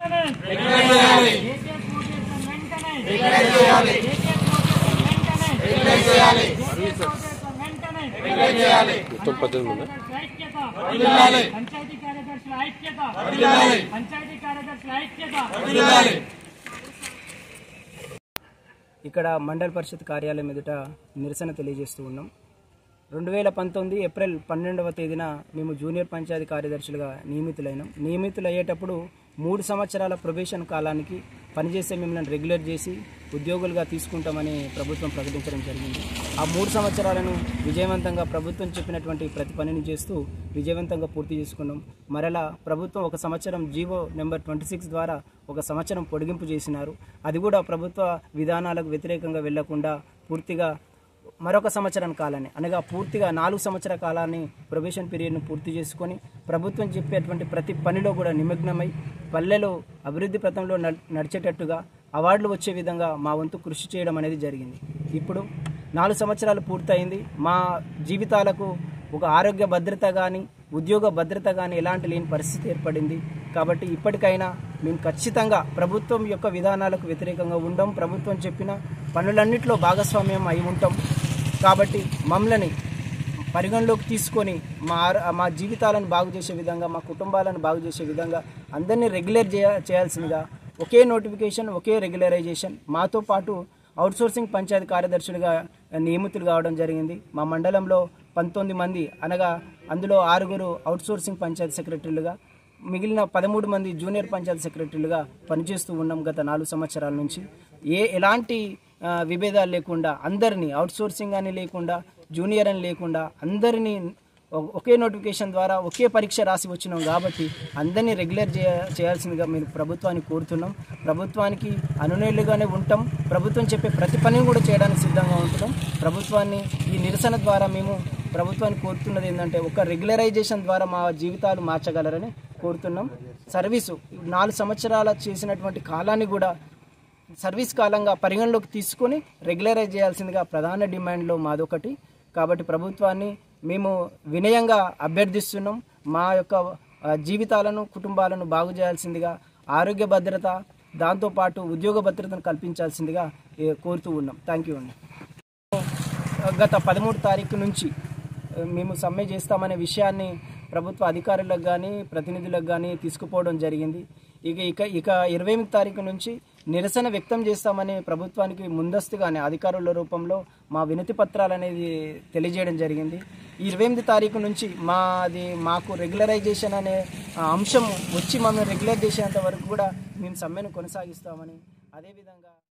మొత్తం పద్దెనిమిది ఉందా? పంచాయతీ కార్యదర్శుల ఐక్యత పంచాయతీ కార్యదర్శుల ఐక్యత ఇక్కడ మండల పరిషత్ కార్యాలయం ఎదుట నిరసన తెలియజేస్తూ ఉన్నాం రెండు వేల పంతొమ్మిది ఏప్రిల్ పన్నెండవ తేదీన మేము జూనియర్ పంచాయతీ కార్యదర్శులుగా నియమితులైనాం నియమితులు అయ్యేటప్పుడు మూడు సంవత్సరాల ప్రొబేషన్ కాలానికి పనిచేసే మిమ్మల్ని రెగ్యులర్ చేసి ఉద్యోగులుగా తీసుకుంటామని ప్రభుత్వం ప్రకటించడం జరిగింది ఆ మూడు సంవత్సరాలను విజయవంతంగా ప్రభుత్వం చెప్పినటువంటి ప్రతి పనిని చేస్తూ విజయవంతంగా పూర్తి చేసుకున్నాం మరలా ప్రభుత్వం ఒక సంవత్సరం జీవో నెంబర్ ట్వంటీ సిక్స్ ద్వారా ఒక సంవత్సరం పొడిగింపు చేసినారు అది కూడా ప్రభుత్వ విధానాలకు వ్యతిరేకంగా వెళ్లకుండా పూర్తిగా మరొక సంవత్సరం కాలాన్ని అనగా పూర్తిగా నాలుగు సంవత్సర కాలాన్ని ప్రొబేషన్ పీరియడ్ను పూర్తి చేసుకొని ప్రభుత్వం చెప్పేటువంటి ప్రతి పనిలో కూడా నిమగ్నమై పల్లెలు అభివృద్ధి పథంలో నడ్- నడిచేటట్టుగా అవార్డులు వచ్చే విధంగా మా వంతు కృషి చేయడం అనేది జరిగింది ఇప్పుడు నాలుగు సంవత్సరాలు పూర్తయింది మా జీవితాలకు ఒక ఆరోగ్య భద్రత కానీ ఉద్యోగ భద్రత కానీ ఎలాంటి లేని పరిస్థితి ఏర్పడింది కాబట్టి ఇప్పటికైనా మేము ఖచ్చితంగా ప్రభుత్వం యొక్క విధానాలకు వ్యతిరేకంగా ఉండం ప్రభుత్వం చెప్పిన పనులన్నింటిలో భాగస్వామ్యం అయి ఉంటాం కాబట్టి మమ్మల్ని పరిగణలోకి తీసుకొని మా ఆర- మా జీవితాలను బాగు చేసే విధంగా మా కుటుంబాలను బాగు చేసే విధంగా అందరినీ రెగ్యులర్ చేయ చేయాల్సిందిగా ఒకే నోటిఫికేషన్ ఒకే రెగ్యులరైజేషన్ మాతో పాటు అవుట్సోర్సింగ్ పంచాయతీ కార్యదర్శులుగా నియమితులు కావడం జరిగింది మా మండలంలో పంతొమ్మిది మంది అనగా అందులో ఆరుగురు అవుట్సోర్సింగ్ పంచాయతీ సెక్రటరీలుగా మిగిలిన పదమూడు మంది జూనియర్ పంచాయతీ సెక్రటరీలుగా పనిచేస్తూ ఉన్నాం గత నాలుగు సంవత్సరాల నుంచి ఏ ఎలాంటి ఆ, విభేదాలు లేకుండా అందరినీ అవుట్సోర్సింగ్ అని లేకుండా జూనియర్ అని లేకుండా అందరినీ ఒ- ఒకే నోటిఫికేషన్ ద్వారా ఒకే పరీక్ష రాసి వచ్చినాం కాబట్టి అందరినీ రెగ్యులర్ చేయ చేయాల్సిందిగా మేము ప్రభుత్వాన్ని కోరుతున్నాం ప్రభుత్వానికి అనునేళ్లుగానే ఉంటాం ప్రభుత్వం చెప్పే ప్రతి పనిని కూడా చేయడానికి సిద్ధంగా ఉంటున్నాం ప్రభుత్వాన్ని ఈ నిరసన ద్వారా మేము ప్రభుత్వాన్ని కోరుతున్నది ఏంటంటే ఒక రెగ్యులరైజేషన్ ద్వారా మా జీవితాలు మార్చగలరని కోరుతున్నాం సర్వీసు నాలుగు సంవత్సరాల చేసినటువంటి కాలాన్ని కూడా సర్వీస్ కాలంగా పరిగణలోకి తీసుకొని రెగ్యులరైజ్ చేయాల్సిందిగా ప్రధాన డిమాండ్లో మాదొకటి కాబట్టి ప్రభుత్వాన్ని మేము వినయంగా అభ్యర్థిస్తున్నాం మా యొక్క ఆ, జీవితాలను కుటుంబాలను బాగు చేయాల్సిందిగా ఆరోగ్య భద్రత దాంతోపాటు ఉద్యోగ భద్రతను కల్పించాల్సిందిగా ఏ, కోరుతూ ఉన్నాం థ్యాంక్ యూ అండి గత పదమూడు తారీఖు నుంచి ఆ, మేము సమ్మె చేస్తామనే విషయాన్ని ప్రభుత్వ అధికారులకు కానీ ప్రతినిధులకు కానీ తీసుకుపోవడం జరిగింది ఇక ఇక ఇక ఇరవై ఎనిమిది తారీఖు నుంచి నిరసన వ్యక్తం చేస్తామని ప్రభుత్వానికి ముందస్తుగానే అధికారుల రూపంలో మా వినతి పత్రాలు అనేది తెలియజేయడం జరిగింది ఈ ఇరవై ఎనిమిది తారీఖు నుంచి మాది మాకు రెగ్యులరైజేషన్ అనే ఆ, అంశం వచ్చి మమ్మల్ని రెగ్యులర్ చేసేంత వరకు కూడా మేము సమ్మెను కొనసాగిస్తామని అదేవిధంగా